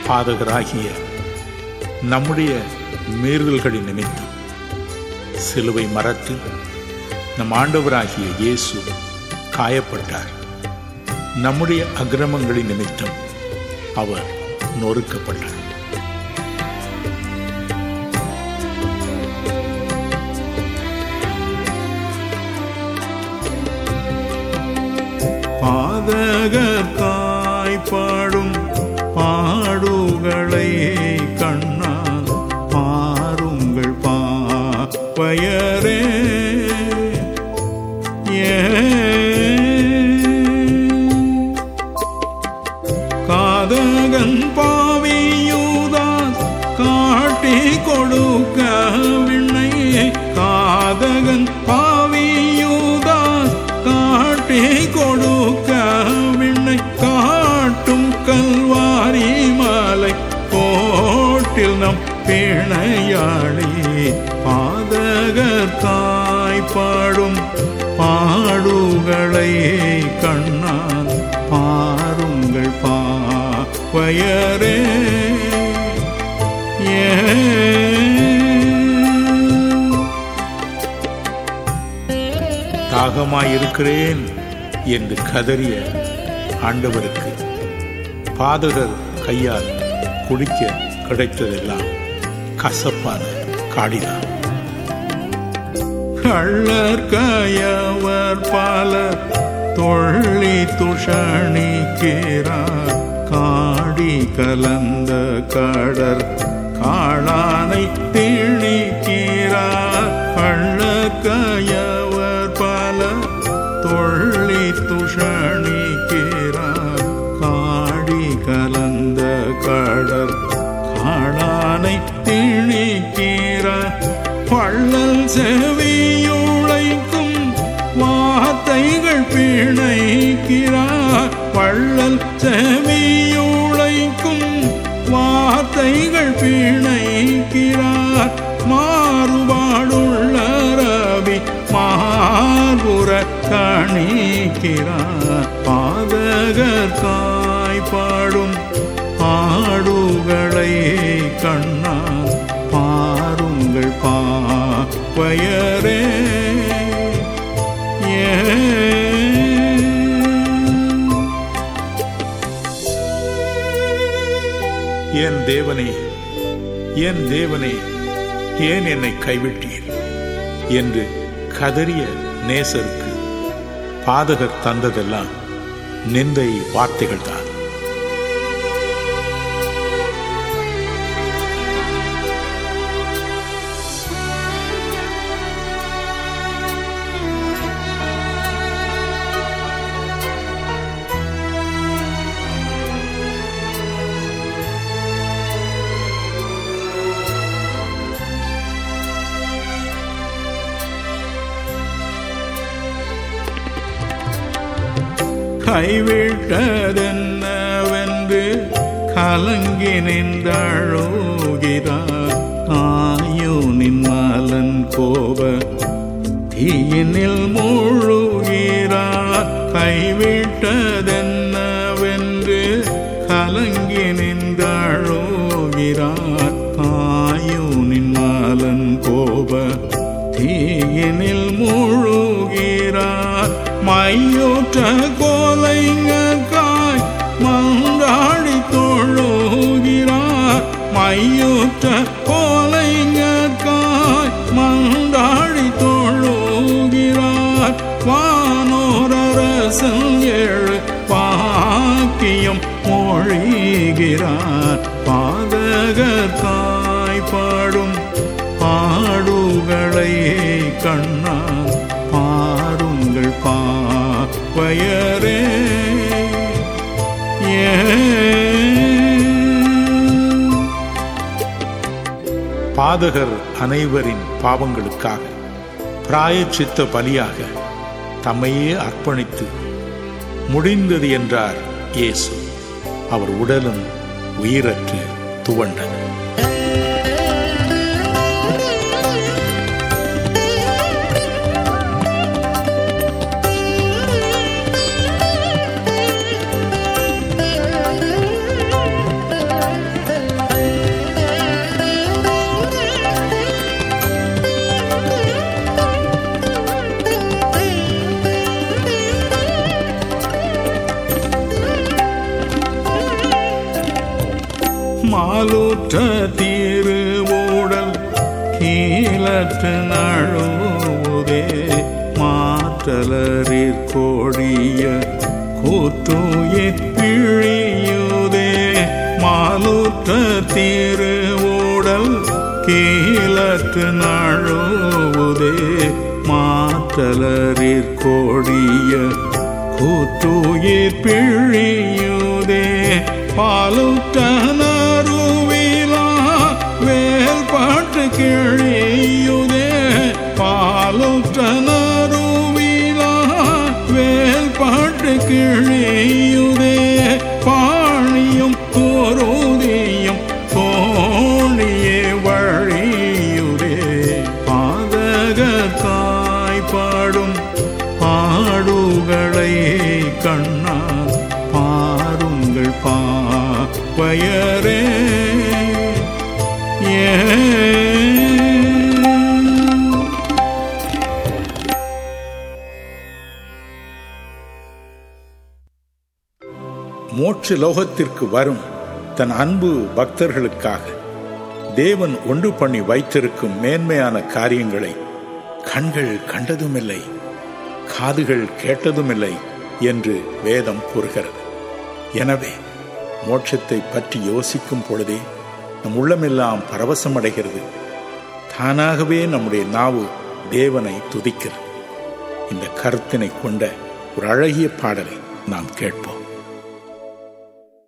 பாதகராகிய நம்முடைய மீறுதல்களின் நிமித்தம் சிலுவை மரத்தில் நம் ஆண்டவராகிய இயேசு காயப்பட்டார் நம்முடைய அக்கிரமங்களின் நிமித்தம் அவர் நொறுக்கப்பட்டார் பாதகர்காய் பாடும் பாடுகளை கண்ணா பாருங்கள் பாப்பயரே காதகன் பாவியூதாஸ் காட்டி கொடுக்க விண்ணை காதகன் பாவியூதாஸ் காட்டி கொடுக்க விண்ணை காட்டும் கல்வாரி மாலை கோட்டில் நம் பிணையாளி பாதகத்தாய் பாடும் பாடுகளை கண்ணால் பாருங்கள் பாவயரே ஏ தாகமாயிருக்கிறேன் என்று கதறிய ஆண்டவருக்கு பாதகர் கையால் குடிக்க கிடைத்ததெல்லாம் கசப்பான காடிதான் கள்ளர் கயவர் பலர் தொள்ளி துஷணிக்கிறார் காடி கலந்த கடர் காளானை திணிக்கிறார் கள்ளர் கயவர் பலர் தொள்ளி துஷணிக்கிறார் காடி கலந்த கடர் காளானை திணிக்கிறார் பள்ளல் செவியுழைக்கும் வார்த்தைகள் பிணைக்கிறார் பள்ளல் செவியுழைக்கும் வார்த்தைகள் பிணைக்கிறார் மாறுபாடுள்ள ரவி மார்புற கணிக்கிறார் பாதகர் காய்பாடும் ஆடுகளை கண்ணால் பாருங்கள் பாப்பயரே ஏ என் தேவனே என் தேவனே ஏன் என்னை கைவிட்டீர் என்று கதறிய நேசருக்கு பாதகர் தந்ததெல்லாம் நிந்தை வார்த்தைகள் தான் கைவிட்டதென்னவென்று கலங்கி நின்றழுகிறார் ஆயுனின் மலன் கோப தீயினில் மூழ்கிறார் கைவிட்டதென்னவென்று கலங்கி நின்றழுகிறார் ஆயுனின் மலன் கோப தீயினில் மூழ்கிறார் மையூற்ற கோலைங்காய் மன்றாடி தொழுகிறார் மையூற்ற கோலைங்காய் மன்றாடி தொழுகிறார் வானோரரசன் ஏழு பாக்கியம் மொழிகிறார் பாதகர் காய்பாடும் பாடுகளை கண்ணால் பாருங்கள் பாப்பயரே ஏ பாதகர் அனைவரின் பாவங்களுக்காக பிராயச்சித்த பலியாக தம்மையே அர்ப்பணித்து முடிந்தது என்றார் இயேசு அவர் உடலும் உயிரற்று துவண்டது பாலுற்ற திருவோடல் கீழற்று நழுவுதே மாற்றலரிற் கொடிய கூற்றுயிர் பிழியுதே மாலுற்ற திருவோடல் கீழற்று நழுவுதே மாற்றலரிற் கொடிய கூற்றுயிர் பிழியுதே பாலுற்ற நறுவிலா வேல் பாட்டு கிழியுதே பாலுற்ற நறுவிலா வேல் பாட்டு கிழியுதே பாணியும் குருதியும் தோணியே வழியுதே பாதக காய்பாடும் பாடுகளை கண்ணா பாருங்கள் பாவயரே ஏ மோட்ச லோகத்திற்கு வரும் தன் அன்பு பக்தர்களுக்காக தேவன் ஒன்று பண்ணி வைத்திருக்கும் மேன்மையான காரியங்களை கண்கள் கண்டதுமில்லை காதுகள் கேட்டதுமில்லை என்று வேதம் கூறுகிறது எனவே மோட்சத்தை பற்றி யோசிக்கும் பொழுதே நம் உள்ளமெல்லாம் பரவசமடைகிறது தானாகவே நம்முடைய நாவு தேவனை துதிக்கிறது இந்த கருத்தினை கொண்ட ஒரு அழகிய பாடலை நாம் கேட்போம்